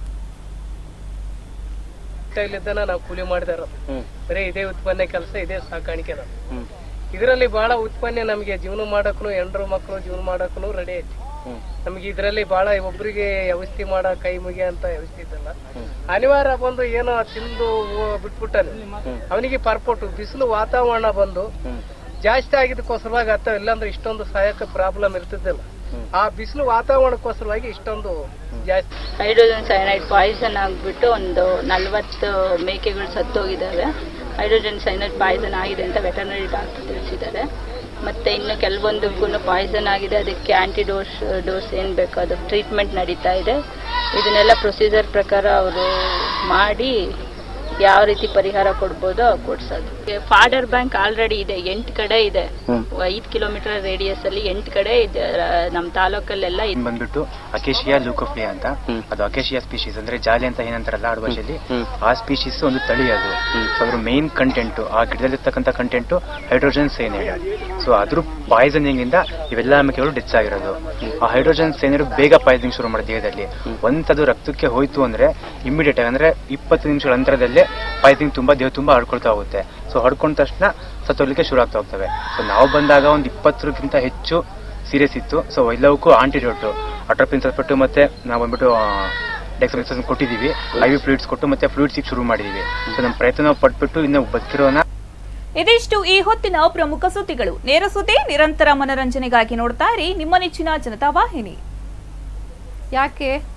ಇಲ್ಲಿದ್ದನ ನಾವು ಕೂಲಿ ಮಾಡಿದಾರ ಬರೀ ಇದೇ ಉತ್ಪನ್ನ ಕೆಲಸ ಇದೇ ಸಾಕಾಣಿಕೆ ನಾವು ಇದರಲ್ಲಿ ಬಹಳ ಉತ್ಪನ್ನ ನಮಗೆ ಜೀವನ ಮಾಡಕ್ಕೂ ಹೆಂಡ್ರು ಮಕ್ಕಳು ಜೀವನ ಮಾಡಕ್ಕೂ ರೆಡಿ ಐತಿ ನಮ್ಗೆ ಇದರಲ್ಲಿ ಬಹಳ ಒಬ್ರಿಗೆ ವ್ಯವಸ್ಥೆ ಮಾಡ ಕೈ ಮುಗಿಯ ಅಂತ ವ್ಯವಸ್ಥೆ ಇದ್ದಲ್ಲ ಅನಿವಾರ್ಯ ಬಂದು ಏನೋ ತಿಂದು ಹೋ- ಬಿಟ್ಬಿಟ್ಟಾನೆ ಅವನಿಗೆ ಪರ್ಪೋಟು ಬಿಸಿಲು ವಾತಾವರಣ ಬಂದು ಜಾಸ್ತಿ ಆಗಿದ್ದಕ್ಕೋಸ್ಕರವಾಗಿ ಅಥವಾ ಇಲ್ಲಾಂದ್ರೆ ಇಷ್ಟೊಂದು ಸಹಾಯಕ ಪ್ರಾಬ್ಲಮ್ ಇರ್ತಿದ್ದಿಲ್ಲ ಆ ಬಿಸಿಲು ವಾತಾವರಣಕ್ಕೋಸ್ಕರವಾಗಿ ಇಷ್ಟೊಂದು ಜಾಸ್ತಿ ಹೈಡ್ರೋಜನ್ ಸೈನೈಡ್ ಪಾಯ್ಸನ್ ಆಗಿಬಿಟ್ಟು ಒಂದು ನಲವತ್ತು ಮೇಕೆಗಳು ಸತ್ತೋಗಿದ್ದಾವೆ ಹೈಡ್ರೋಜನ್ ಸೈನೈಡ್ ಪಾಯ್ಸನ್ ಆಗಿದೆ ಅಂತ ವೆಟರ್ನರಿ ಡಾಕ್ಟರ್ ತಿಳಿಸಿದ್ದಾರೆ ಮತ್ತು ಇನ್ನು ಕೆಲವೊಂದಕ್ಕೂ ಪಾಯ್ಸನ್ ಆಗಿದೆ ಅದಕ್ಕೆ ಆ್ಯಂಟಿ ಡೋಸ್ ಡೋಸ್ ಏನು ಬೇಕೋ ಅದು ಟ್ರೀಟ್ಮೆಂಟ್ ನಡೀತಾ ಇದೆ ಇದನ್ನೆಲ್ಲ ಪ್ರೊಸೀಜರ್ ಪ್ರಕಾರ ಅವರು ಮಾಡಿ ಯಾವ ರೀತಿ ಪರಿಹಾರ ಕೊಡ್ಬೋದೋ ಕೊಡ್ಸೋದು ಫಾಡರ್ ಬ್ಯಾಂಕ್ ಆಲ್ರೆಡಿ ಇದೆ ಎಂಟು ಕಡೆ ಇದೆ ಐದು ಕಿಲೋಮೀಟರ್ ರೇಡಿಯಸ್ ಅಲ್ಲಿ ಎಂಟು ಕಡೆ ಇದೆ ರ- ನಮ್ಮ ತಾಲೂಕಲ್ಲೆಲ್ಲ ಇದೆ. ಇನ್ ಬಂದ್ಬಿಟ್ಟು ಅಕೇಶಿಯಾ ಲೂಕೋಫ್ಲಿಯಾ ಅಂತ ಅದು ಅಕೇಶಿಯಾ ಸ್ಪೀಶೀಸ್ ಅಂದ್ರೆ ಜಾಲಿ ಅಂತ ಏನಂತಾರಲ್ಲ ಆಡು ಭಾಷೆಯಲ್ಲಿ ಆ ಸ್ಪೀಶೀಸ್ ಒಂದು ತಳಿ ಅದು ಸೊ ಅದ್ರ ಮೇನ್ ಕಂಟೆಂಟ್ ಆ ಗಿಡದಲ್ಲಿರ್ತಕ್ಕಂಥ ಕಂಟೆಂಟ್ ಹೈಡ್ರೋಜನ್ ಸೈನೈಡ್ ಸೊ ಅದ್ರ ಪಾಯ್ಸನಿಂಗ್ ಇಂದ ಇವೆಲ್ಲ ಮೆಕ್ಕೆಗಳು ಡೆಚ್ ಆಗಿರೋದು ಆ ಹೈಡ್ರೋಜನ್ ಸೈನೈಡ್ ಬೇಗ ಪಾಯ್ಸನಿಂಗ್ ಶುರು ಮಾಡಿ ದೇಹದಲ್ಲಿ ಒಂತದು ರಕ್ತಕ್ಕೆ ಹೋಯ್ತು ಅಂದ್ರೆ ಇಮಿಡಿಯೇಟ್ ಆಗಿ ಅಂದ್ರೆ ಇಪ್ಪತ್ತು ನಿಮಿಷಗಳ ಅಂತರದಲ್ಲೇ ಪಾಯ್ಸನಿಂಗ್ ತುಂಬಾ ದೇಹ ತುಂಬಾ ಹಡ್ಕೊಳ್ತಾ ಹೋಗುತ್ತೆ ಸೊ ಹಡ್ಕೊಂಡ ತಕ್ಷಣ ಸತ್ತೋಗ್ಲಿಕ್ಕೆ ಶುರು ಆಗ್ತಾ ಹೋಗ್ತವೆ ಸೊ ನಾವು ಬಂದಾಗ ಒಂದು ಇಪ್ಪತ್ತರಕ್ಕಿಂತ ಹೆಚ್ಚು ಸೀರಿಯಸ್ ಇತ್ತು ಸೊ ಎಲ್ಲವಕ್ಕೂ ಆಂಟಿಡೋಟು ಅಟ್ರಪಿನ್ ಸಲ್ಫೇಟು ಮತ್ತೆ ನಾವು ಬಂದ್ಬಿಟ್ಟು ಡೆಕ್ಸಮಿಕ್ಸನ್ ಕೊಟ್ಟಿದ್ದೀವಿ ಐ ವಿ ಫ್ಲೂಯಿಡ್ಸ್ ಕೊಟ್ಟು ಮತ್ತೆ ಫ್ಲೂಯಿಡ್ಸಿಗೆ ಶುರು ಮಾಡಿದ್ದೀವಿ ಸೊ ನಮ್ಮ ಪ್ರಯತ್ನ ನಾವು ಪಟ್ಬಿಟ್ಟು ಇನ್ನು ಬದುಕಿರೋನ ಇದಿಷ್ಟು ಈ ಹೊತ್ತಿನ ಪ್ರಮುಖ ಸುದ್ದಿಗಳು ನೇರ ಸುದ್ದಿ ನಿರಂತರ ಮನರಂಜನೆಗಾಗಿ ನೋಡ್ತಾ ಇರಿ ನಿಮ್ಮ ನೆಚ್ಚಿನ ಜನತಾ ವಾಹಿನಿ ಯಾಕೆ